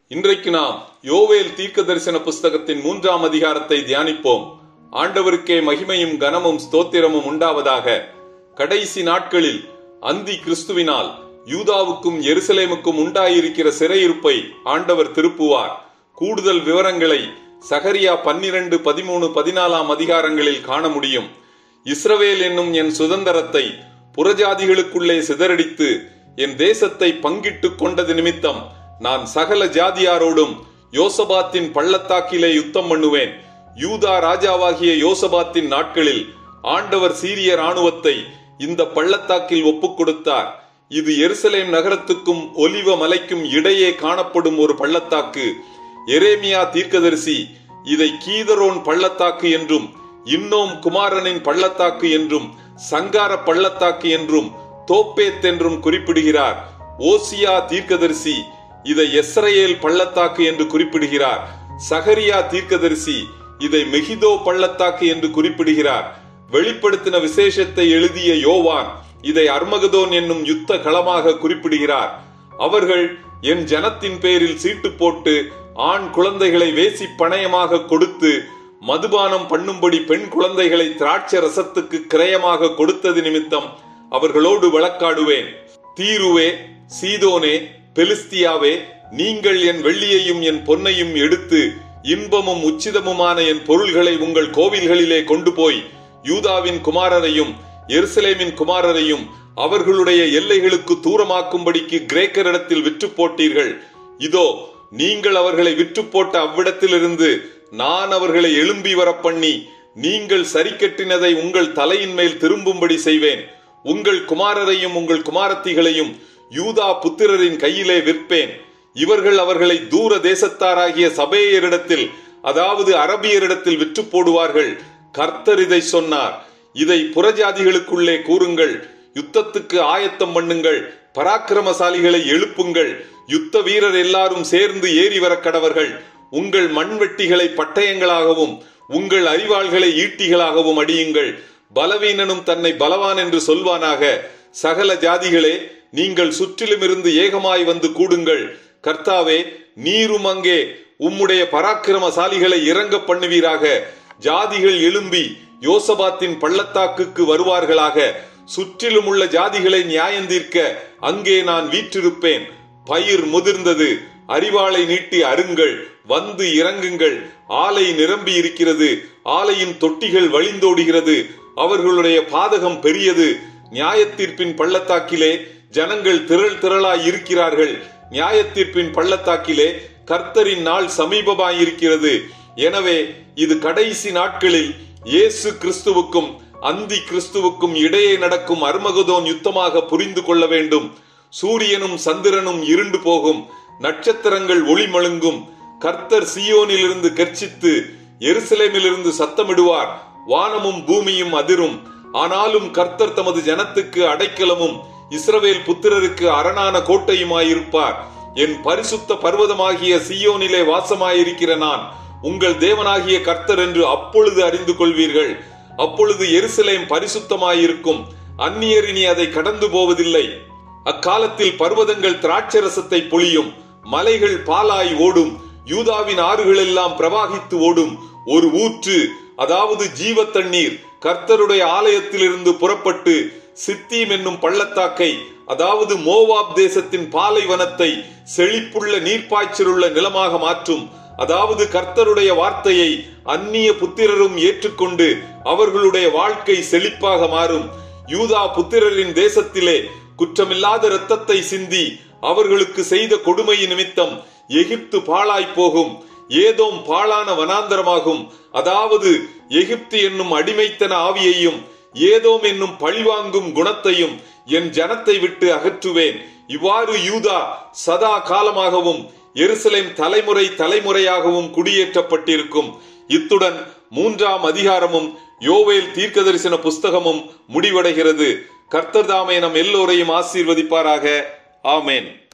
இன்றைக்கு நாம் யோவேல் தீர்க்க தரிசன புஸ்தகத்தின் மூன்றாம் அதிகாரத்தை தியானிப்போம் ஆண்டவருக்கே மகிமையும் கனமும் ஸ்தோத்திரமும் உண்டாவதாக கடைசி நாட்களில் அந்தி கிறிஸ்துவினால் யூதாவுக்கும் எருசலேமுக்கும் உண்டாயிருக்கிற சிறையிருப்பை ஆண்டவர் திருப்புவார் கூடுதல் விவரங்களை சகரியா பன்னிரண்டு பதிமூணு பதினாலாம் அதிகாரங்களில் காண முடியும் இஸ்ரவேல் என்னும் என் சுதந்திரத்தை புறஜாதிகளுக்குள்ளே சிதறடித்து என் தேசத்தை பங்கிட்டுக் கொண்டது நிமித்தம் நான் சகல ஜாதியாரோடும் யோசபாத்தின் பள்ளத்தாக்கிலே யுத்தம் பண்ணுவேன் யூதா ராஜாவாகிய யோசபாத்தின் நாட்களில் ஆண்டவர் சீரிய ராணுவத்தை இந்த பள்ளத்தாக்கில் ஒப்புக் கொடுத்தார் இது எருசலேம் நகரத்துக்கும் ஒலிவ மலைக்கும் இடையே காணப்படும் ஒரு பள்ளத்தாக்கு எரேமியா தீர்க்கதரிசி இதை கீதரோன் பள்ளத்தாக்கு என்றும் இன்னோம் குமாரனின் பள்ளத்தாக்கு என்றும் சங்கார பள்ளத்தாக்கு என்றும் தோப்பேத் என்றும் குறிப்பிடுகிறார் ஓசியா தீர்க்கதரிசி இதை எஸ்ரேல் பள்ளத்தாக்கு என்று குறிப்பிடுகிறார் சகரியா தீர்க்கதரிசி இதை மெகிதோ பள்ளத்தாக்கு என்று குறிப்பிடுகிறார் வெளிப்படுத்தின விசேஷத்தை எழுதிய யோவான் இதை அர்மகதோன் என்னும் யுத்த களமாக குறிப்பிடுகிறார் அவர்கள் என் ஜனத்தின் பேரில் சீட்டு போட்டு ஆண் குழந்தைகளை வேசி பணயமாக கொடுத்து மதுபானம் பண்ணும்படி பெண் குழந்தைகளை திராட்சை ரசத்துக்கு கிரயமாக கொடுத்தது நிமித்தம் அவர்களோடு வழக்காடுவேன் தீருவே சீதோனே பெலிஸ்தியாவே நீங்கள் என் வெள்ளியையும் என் பொன்னையும் எடுத்து இன்பமும் உச்சிதமுமான என் பொருள்களை உங்கள் கோவில்களிலே கொண்டு போய் யூதாவின் குமாரரையும் எருசலேமின் குமாரரையும் அவர்களுடைய எல்லைகளுக்கு தூரமாக்கும்படிக்கு கிரேக்கரிடத்தில் விற்று போட்டீர்கள் இதோ நீங்கள் அவர்களை விற்று போட்ட அவ்விடத்திலிருந்து நான் அவர்களை எழும்பி வர பண்ணி நீங்கள் சரி கட்டினதை உங்கள் தலையின் மேல் திரும்பும்படி செய்வேன் உங்கள் குமாரரையும் உங்கள் குமாரத்திகளையும் யூதா புத்திரரின் கையிலே விற்பேன் இவர்கள் அவர்களை தூர தேசத்தாராகிய சபேயரிடத்தில் அதாவது அரபியரிடத்தில் விற்று போடுவார்கள் கர்த்தர் இதை சொன்னார் இதை புறஜாதிகளுக்குள்ளே கூறுங்கள் யுத்தத்துக்கு ஆயத்தம் பண்ணுங்கள் பராக்கிரமசாலிகளை எழுப்புங்கள் யுத்த வீரர் எல்லாரும் சேர்ந்து ஏறி வர கடவர்கள் உங்கள் மண்வெட்டிகளை பட்டயங்களாகவும் உங்கள் அறிவாள்களை ஈட்டிகளாகவும் அடியுங்கள் பலவீனனும் தன்னை பலவான் என்று சொல்வானாக சகல ஜாதிகளே நீங்கள் சுற்றிலும் இருந்து ஏகமாய் வந்து கூடுங்கள் கர்த்தாவே நீரும் அங்கே உம்முடைய பராக்கிரமசாலிகளை இறங்க பண்ணுவீராக ஜாதிகள் எழும்பி யோசபாத்தின் பள்ளத்தாக்குக்கு வருவார்களாக சுற்றிலும் உள்ள ஜாதிகளை நியாயந்தீர்க்க அங்கே நான் வீற்றிருப்பேன் பயிர் முதிர்ந்தது அறிவாளை நீட்டி அருங்கள் வந்து இறங்குங்கள் ஆலை நிரம்பி இருக்கிறது ஆலையின் தொட்டிகள் வழிந்தோடுகிறது அவர்களுடைய பாதகம் பெரியது நியாயத்தீர்ப்பின் பள்ளத்தாக்கிலே ஜனங்கள் திரள் திரளாய் இருக்கிறார்கள் நியாயத்தீர்ப்பின் பள்ளத்தாக்கிலே கர்த்தரின் நாள் சமீபமாயிருக்கிறது எனவே இது கடைசி நாட்களில் இயேசு கிறிஸ்துவுக்கும் அந்தி கிறிஸ்துவுக்கும் இடையே நடக்கும் அர்மகுதோன் யுத்தமாக புரிந்து கொள்ள வேண்டும் சூரியனும் சந்திரனும் இருண்டு போகும் நட்சத்திரங்கள் ஒளிமழுங்கும் கர்த்தர் சியோனிலிருந்து கர்ச்சித்து எருசலேமிலிருந்து சத்தமிடுவார் வானமும் பூமியும் அதிரும் ஆனாலும் கர்த்தர் தமது ஜனத்துக்கு அடைக்கலமும் இஸ்ரவேல் புத்திரருக்கு அரணான கோட்டையுமாயிருப்பார் என் பரிசுத்த பர்வதமாகிய சியோனிலே வாசமாயிருக்கிற நான் உங்கள் தேவனாகிய கர்த்தர் என்று அப்பொழுது அறிந்து கொள்வீர்கள் அப்பொழுது எருசலேம் பரிசுத்தமாயிருக்கும் அந்நியர் இனி அதை கடந்து போவதில்லை அக்காலத்தில் பர்வதங்கள் திராட்சரசத்தை பொழியும் மலைகள் பாலாய் ஓடும் யூதாவின் ஆறுகள் எல்லாம் பிரவாகித்து ஓடும் ஒரு ஊற்று அதாவது ஜீவ தண்ணீர் கர்த்தருடைய ஆலயத்திலிருந்து புறப்பட்டு சித்தீம் என்னும் பள்ளத்தாக்கை அதாவது மோவாப் தேசத்தின் பாலைவனத்தை செழிப்புள்ள நீர்ப்பாய்ச்சலுள்ள நிலமாக மாற்றும் அதாவது கர்த்தருடைய வார்த்தையை அந்நிய புத்திரரும் ஏற்றுக்கொண்டு அவர்களுடைய வாழ்க்கை செழிப்பாக மாறும் யூதா புத்திரரின் தேசத்திலே குற்றமில்லாத இரத்தத்தை சிந்தி அவர்களுக்கு செய்த கொடுமை நிமித்தம் எகிப்து பாழாய் போகும் ஏதோம் பாழான வனாந்தரமாகும் அதாவது எகிப்து என்னும் அடிமைத்தன ஆவியையும் ஏதோம் என்னும் பழிவாங்கும் குணத்தையும் என் ஜனத்தை விட்டு அகற்றுவேன் இவ்வாறு யூதா சதா காலமாகவும் எருசலேம் தலைமுறை தலைமுறையாகவும் குடியேற்றப்பட்டிருக்கும் இத்துடன் மூன்றாம் அதிகாரமும் யோவேல் தீர்க்க தரிசன புஸ்தகமும் முடிவடைகிறது கர்த்தர் தாமே நம் எல்லோரையும் ஆசீர்வதிப்பாராக ஆமேன்